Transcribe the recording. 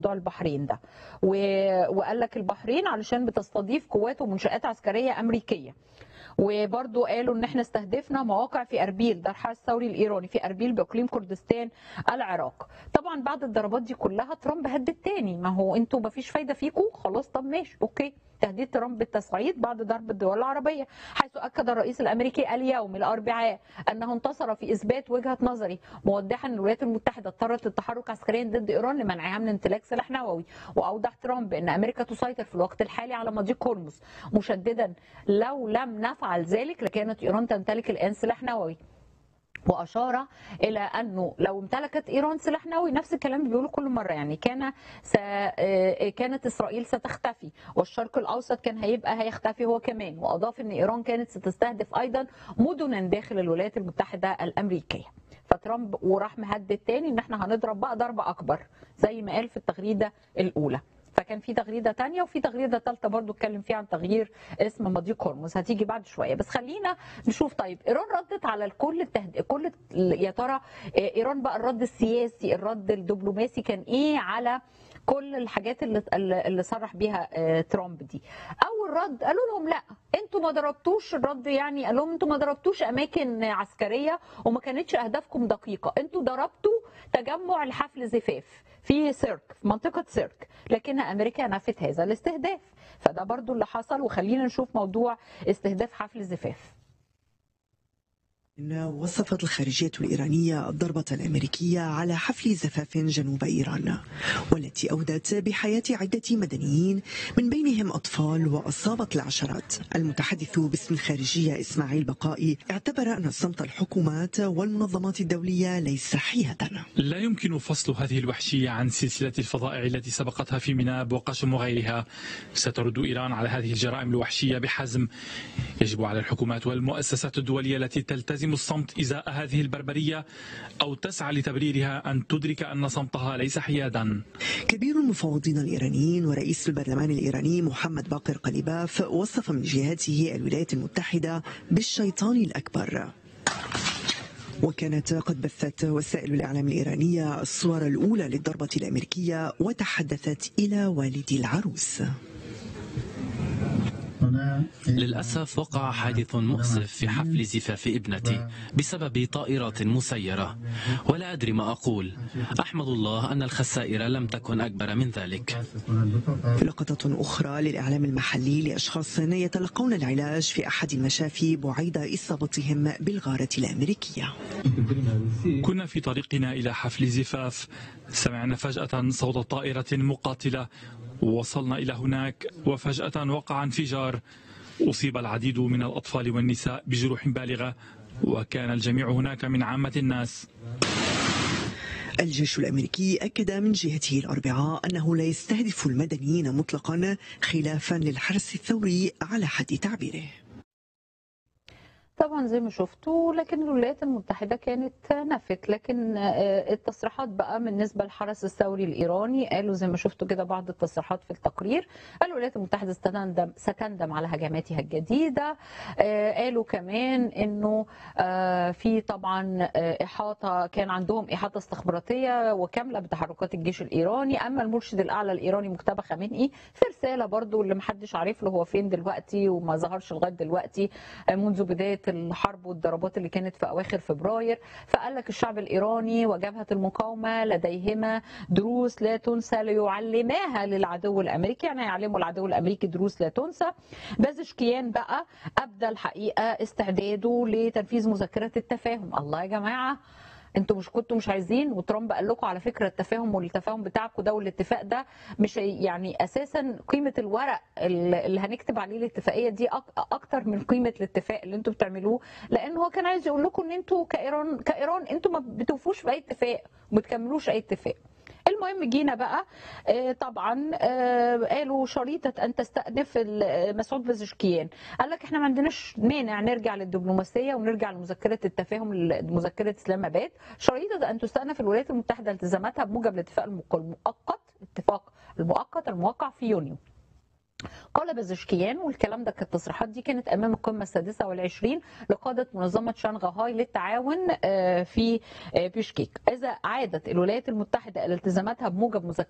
موضوع البحرين ده و... وقال لك البحرين علشان بتستضيف قوات ومنشآت عسكرية أمريكية وبرضو قالوا ان احنا استهدفنا مواقع في اربيل ده الحرس الثوري الايراني في اربيل باقليم كردستان العراق طبعا بعد الضربات دي كلها ترامب هدد تاني ما هو انتوا ما فيش فايده فيكم خلاص طب ماشي اوكي تهديد ترامب بالتصعيد بعد ضرب الدول العربيه حيث اكد الرئيس الامريكي اليوم الاربعاء انه انتصر في اثبات وجهه نظري موضحا ان الولايات المتحده اضطرت للتحرك عسكريا ضد ايران لمنعها من امتلاك سلاح نووي واوضح ترامب ان امريكا تسيطر في الوقت الحالي على مضيق هرمز مشددا لو لم نفعل ذلك لكانت ايران تمتلك الان سلاح نووي واشار الى انه لو امتلكت ايران سلاح نووي نفس الكلام اللي بيقوله كل مره يعني كان س... كانت اسرائيل ستختفي والشرق الاوسط كان هيبقى هيختفي هو كمان واضاف ان ايران كانت ستستهدف ايضا مدنا داخل الولايات المتحده الامريكيه فترامب وراح مهدد تاني ان احنا هنضرب بقى ضربه اكبر زي ما قال في التغريده الاولى فكان في تغريده تانية وفي تغريده ثالثه برضو اتكلم فيها عن تغيير اسم مضيق هرمز هتيجي بعد شويه بس خلينا نشوف طيب ايران ردت على الكل التهد... كل يا ترى ايران بقى الرد السياسي الرد الدبلوماسي كان ايه على كل الحاجات اللي اللي صرح بيها ترامب دي اول رد قالوا لهم لا انتوا ما ضربتوش الرد يعني قال لهم انتوا ما ضربتوش اماكن عسكريه وما كانتش اهدافكم دقيقه انتوا ضربتوا تجمع لحفل زفاف في سيرك في منطقه سيرك لكن امريكا نفت هذا الاستهداف فده برضو اللي حصل وخلينا نشوف موضوع استهداف حفل الزفاف وصفت الخارجية الإيرانية الضربة الأمريكية على حفل زفاف جنوب إيران والتي أودت بحياة عدة مدنيين من بينهم أطفال وأصابت العشرات المتحدث باسم الخارجية إسماعيل بقائي اعتبر أن صمت الحكومات والمنظمات الدولية ليس حيادة لا يمكن فصل هذه الوحشية عن سلسلة الفظائع التي سبقتها في مناب وقشم وغيرها سترد إيران على هذه الجرائم الوحشية بحزم يجب على الحكومات والمؤسسات الدولية التي تلتزم الصمت إزاء هذه البربرية أو تسعى لتبريرها أن تدرك أن صمتها ليس حيادا كبير المفوضين الإيرانيين ورئيس البرلمان الإيراني محمد باقر قليباف وصف من جهته الولايات المتحدة بالشيطان الأكبر وكانت قد بثت وسائل الإعلام الإيرانية الصور الأولى للضربة الأمريكية وتحدثت إلى والدي العروس للأسف وقع حادث مؤسف في حفل زفاف ابنتي بسبب طائرات مسيرة ولا أدري ما أقول أحمد الله أن الخسائر لم تكن أكبر من ذلك لقطة أخرى للإعلام المحلي لأشخاص يتلقون العلاج في أحد المشافي بعيد إصابتهم بالغارة الأمريكية كنا في طريقنا إلى حفل زفاف سمعنا فجأة صوت طائرة مقاتلة وصلنا إلى هناك وفجأة وقع انفجار أصيب العديد من الأطفال والنساء بجروح بالغة وكان الجميع هناك من عامة الناس الجيش الأمريكي أكد من جهته الأربعاء أنه لا يستهدف المدنيين مطلقا خلافا للحرس الثوري على حد تعبيره طبعا زي ما شفتوا لكن الولايات المتحده كانت نفت لكن التصريحات بقى بالنسبه للحرس الثوري الايراني قالوا زي ما شفتوا كده بعض التصريحات في التقرير الولايات المتحده ستندم ستندم على هجماتها الجديده قالوا كمان انه في طبعا احاطه كان عندهم احاطه استخباراتيه وكامله بتحركات الجيش الايراني اما المرشد الاعلى الايراني مجتبى خامنئي في رساله برضو اللي محدش عارف له هو فين دلوقتي وما ظهرش لغايه دلوقتي منذ بدايه الحرب والضربات اللي كانت في اواخر فبراير فقال لك الشعب الايراني وجبهه المقاومه لديهما دروس لا تنسى ليعلماها للعدو الامريكي يعني هيعلموا العدو الامريكي دروس لا تنسى بازشكيان بقى ابدى الحقيقه استعداده لتنفيذ مذكره التفاهم الله يا جماعه انتوا مش كنتوا مش عايزين وترامب قال لكم على فكره التفاهم والتفاهم بتاعكم ده والاتفاق ده مش يعني اساسا قيمه الورق اللي هنكتب عليه الاتفاقيه دي اكتر من قيمه الاتفاق اللي انتوا بتعملوه لان هو كان عايز يقول لكم ان انتوا كايران كايران انتوا ما بتوفوش باي اتفاق وما بتكملوش اي اتفاق المهم جينا بقى طبعا قالوا شريطه ان تستأنف مسعود بزشكيان قال لك احنا ما عندناش مانع نرجع للدبلوماسيه ونرجع لمذكره التفاهم مذكره اسلام اباد شريطه ان تستأنف الولايات المتحده التزاماتها بموجب الاتفاق المؤقت اتفاق المؤقت الموقع في يونيو قال بزشكيان والكلام ده كانت التصريحات دي كانت امام القمه السادسه والعشرين لقاده منظمه شنغهاي للتعاون في بيشكيك اذا عادت الولايات المتحده الى التزاماتها بموجب